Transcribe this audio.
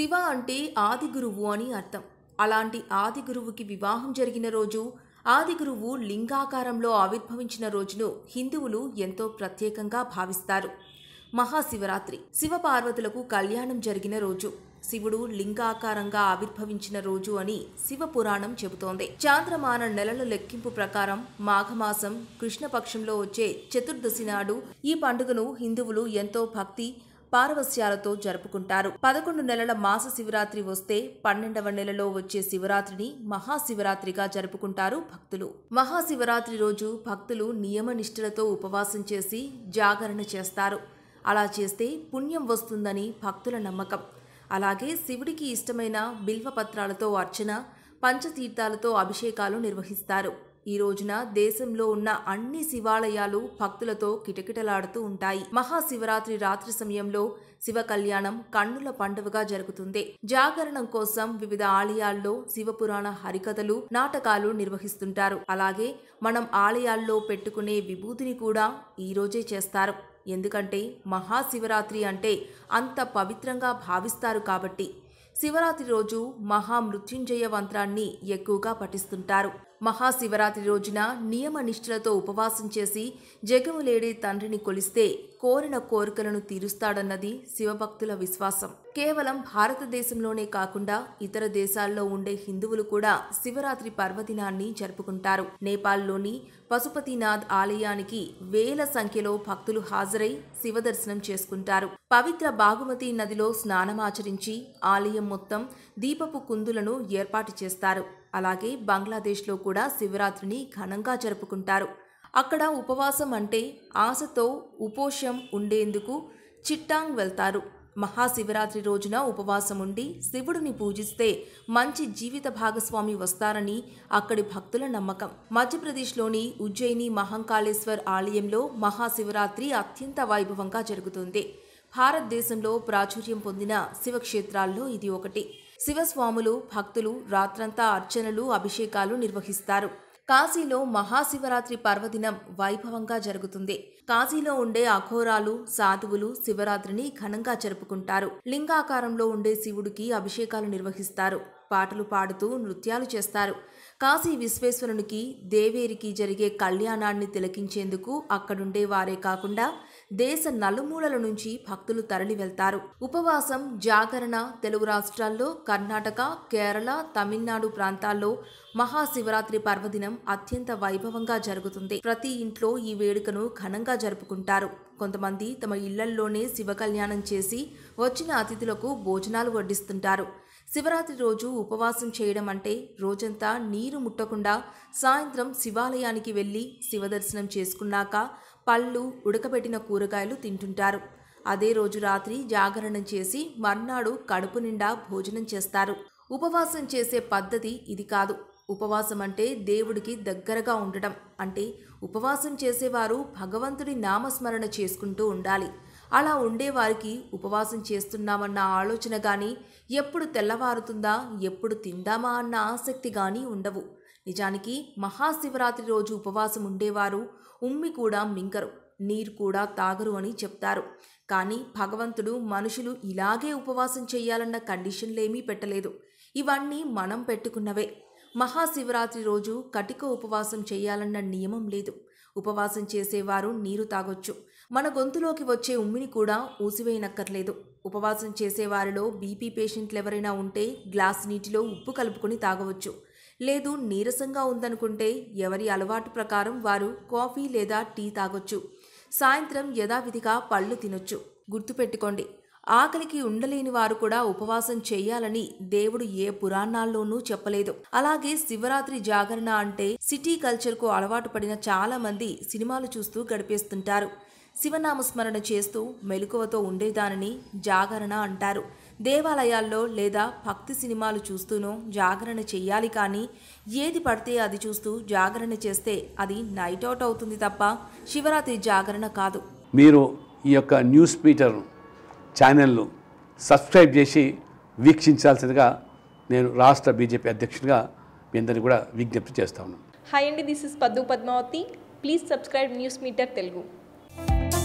శివ అంటే ఆది గురువు అని అర్థం అలాంటి ఆది గురువుకి వివాహం జరిగిన రోజు ఆది గురువు లింగాకారంలో ఆవిర్భవించిన రోజును హిందువులు ఎంతో ప్రత్యేకంగా భావిస్తారు మహాశివరాత్రి శివపార్వతులకు కళ్యాణం జరిగిన రోజు శివుడు లింగాకారంగా ఆవిర్భవించిన రోజు అని శివపురాణం చెబుతోంది చాంద్రమాన నెలల లెక్కింపు ప్రకారం మాఘమాసం కృష్ణపక్షంలో వచ్చే చతుర్దశి నాడు ఈ పండుగను హిందువులు ఎంతో భక్తి పారవస్యాలతో జరుపుకుంటారు పదకొండు నెలల మాస శివరాత్రి వస్తే పన్నెండవ నెలలో వచ్చే శివరాత్రిని మహాశివరాత్రిగా జరుపుకుంటారు భక్తులు మహాశివరాత్రి రోజు భక్తులు నియమనిష్ఠులతో ఉపవాసం చేసి జాగరణ చేస్తారు అలా చేస్తే పుణ్యం వస్తుందని భక్తుల నమ్మకం అలాగే శివుడికి ఇష్టమైన బిల్వపత్రాలతో అర్చన పంచతీర్థాలతో అభిషేకాలు నిర్వహిస్తారు ఈ రోజున దేశంలో ఉన్న అన్ని శివాలయాలు భక్తులతో కిటకిటలాడుతూ ఉంటాయి మహాశివరాత్రి రాత్రి సమయంలో శివ కళ్యాణం కన్నుల పండుగగా జరుగుతుంది జాగరణం కోసం వివిధ ఆలయాల్లో శివపురాణ హరికథలు నాటకాలు నిర్వహిస్తుంటారు అలాగే మనం ఆలయాల్లో పెట్టుకునే విభూతిని కూడా ఈ రోజే చేస్తారు ఎందుకంటే మహాశివరాత్రి అంటే అంత పవిత్రంగా భావిస్తారు కాబట్టి శివరాత్రి రోజు మహామృత్యుంజయ మంత్రాన్ని ఎక్కువగా పఠిస్తుంటారు మహాశివరాత్రి రోజున నియమ నిష్ఠలతో ఉపవాసం చేసి జగములేడే తండ్రిని కొలిస్తే కోరిన కోరికలను తీరుస్తాడన్నది శివభక్తుల విశ్వాసం కేవలం భారతదేశంలోనే కాకుండా ఇతర దేశాల్లో ఉండే హిందువులు కూడా శివరాత్రి పర్వదినాన్ని జరుపుకుంటారు నేపాల్లోని పశుపతినాథ్ ఆలయానికి వేల సంఖ్యలో భక్తులు హాజరై శివదర్శనం చేసుకుంటారు పవిత్ర బాగుమతి నదిలో స్నానమాచరించి ఆలయం మొత్తం దీపపు కుందులను ఏర్పాటు చేస్తారు అలాగే బంగ్లాదేశ్లో కూడా శివరాత్రిని ఘనంగా జరుపుకుంటారు అక్కడ ఉపవాసం అంటే ఆశతో ఉపోషం ఉండేందుకు చిట్టాంగ్ వెళ్తారు మహాశివరాత్రి రోజున ఉపవాసం ఉండి శివుడిని పూజిస్తే మంచి జీవిత భాగస్వామి వస్తారని అక్కడి భక్తుల నమ్మకం మధ్యప్రదేశ్లోని ఉజ్జయిని మహంకాళేశ్వర్ ఆలయంలో మహాశివరాత్రి అత్యంత వైభవంగా జరుగుతుంది భారతదేశంలో ప్రాచుర్యం పొందిన శివక్షేత్రాల్లో ఇది ఒకటి శివస్వాములు భక్తులు రాత్రంతా అర్చనలు అభిషేకాలు నిర్వహిస్తారు కాశీలో మహాశివరాత్రి పర్వదినం వైభవంగా జరుగుతుంది కాశీలో ఉండే అఘోరాలు సాధువులు శివరాత్రిని ఘనంగా జరుపుకుంటారు లింగాకారంలో ఉండే శివుడికి అభిషేకాలు నిర్వహిస్తారు పాటలు పాడుతూ నృత్యాలు చేస్తారు కాశీ విశ్వేశ్వరునికి దేవేరికి జరిగే కళ్యాణాన్ని తిలకించేందుకు అక్కడుండే వారే కాకుండా దేశ నలుమూలల నుంచి భక్తులు తరలి వెళ్తారు ఉపవాసం జాగరణ తెలుగు రాష్ట్రాల్లో కర్ణాటక కేరళ తమిళనాడు ప్రాంతాల్లో మహాశివరాత్రి పర్వదినం అత్యంత వైభవంగా జరుగుతుంది ప్రతి ఇంట్లో ఈ వేడుకను ఘనంగా జరుపుకుంటారు కొంతమంది తమ ఇళ్లల్లోనే శివ కళ్యాణం చేసి వచ్చిన అతిథులకు భోజనాలు వడ్డిస్తుంటారు శివరాత్రి రోజు ఉపవాసం చేయడం అంటే రోజంతా నీరు ముట్టకుండా సాయంత్రం శివాలయానికి వెళ్ళి శివదర్శనం చేసుకున్నాక పళ్ళు ఉడకబెట్టిన కూరగాయలు తింటుంటారు అదే రోజు రాత్రి జాగరణం చేసి మర్నాడు కడుపు నిండా భోజనం చేస్తారు ఉపవాసం చేసే పద్ధతి ఇది కాదు ఉపవాసం అంటే దేవుడికి దగ్గరగా ఉండటం అంటే ఉపవాసం చేసేవారు భగవంతుడి నామస్మరణ చేసుకుంటూ ఉండాలి అలా ఉండేవారికి ఉపవాసం చేస్తున్నామన్న ఆలోచన కానీ ఎప్పుడు తెల్లవారుతుందా ఎప్పుడు తిందామా అన్న ఆసక్తి కానీ ఉండవు నిజానికి మహాశివరాత్రి రోజు ఉపవాసం ఉండేవారు ఉమ్మి కూడా మింగరు నీరు కూడా తాగరు అని చెప్తారు కానీ భగవంతుడు మనుషులు ఇలాగే ఉపవాసం చేయాలన్న కండిషన్లేమీ పెట్టలేదు ఇవన్నీ మనం పెట్టుకున్నవే మహాశివరాత్రి రోజు కటిక ఉపవాసం చేయాలన్న నియమం లేదు ఉపవాసం చేసేవారు నీరు తాగొచ్చు మన గొంతులోకి వచ్చే ఉమ్మిని కూడా ఊసివేయనక్కర్లేదు ఉపవాసం చేసేవారిలో బీపీ పేషెంట్లు ఎవరైనా ఉంటే గ్లాస్ నీటిలో ఉప్పు కలుపుకొని తాగవచ్చు లేదు నీరసంగా ఉందనుకుంటే ఎవరి అలవాటు ప్రకారం వారు కాఫీ లేదా టీ తాగొచ్చు సాయంత్రం యథావిధిగా పళ్ళు తినొచ్చు గుర్తుపెట్టుకోండి ఆకలికి ఉండలేని వారు కూడా ఉపవాసం చేయాలని దేవుడు ఏ పురాణాల్లోనూ చెప్పలేదు అలాగే శివరాత్రి జాగరణ అంటే సిటీ కల్చర్కు అలవాటు పడిన చాలా మంది సినిమాలు చూస్తూ గడిపేస్తుంటారు శివనామస్మరణ చేస్తూ మెలకువతో ఉండేదానిని జాగరణ అంటారు దేవాలయాల్లో లేదా భక్తి సినిమాలు చూస్తూనో జాగరణ చెయ్యాలి కానీ ఏది పడితే అది చూస్తూ జాగరణ చేస్తే అది నైట్ అవుట్ అవుతుంది తప్ప శివరాత్రి జాగరణ కాదు మీరు ఈ యొక్క న్యూస్ మీటర్ ఛానల్ను సబ్స్క్రైబ్ చేసి వీక్షించాల్సిందిగా నేను రాష్ట్ర బీజేపీ అధ్యక్షుడిగా మీ అందరినీ కూడా విజ్ఞప్తి చేస్తా ఉన్నాను హాయ్ అండి this is Paddu Padmavathi please subscribe news meter Telugu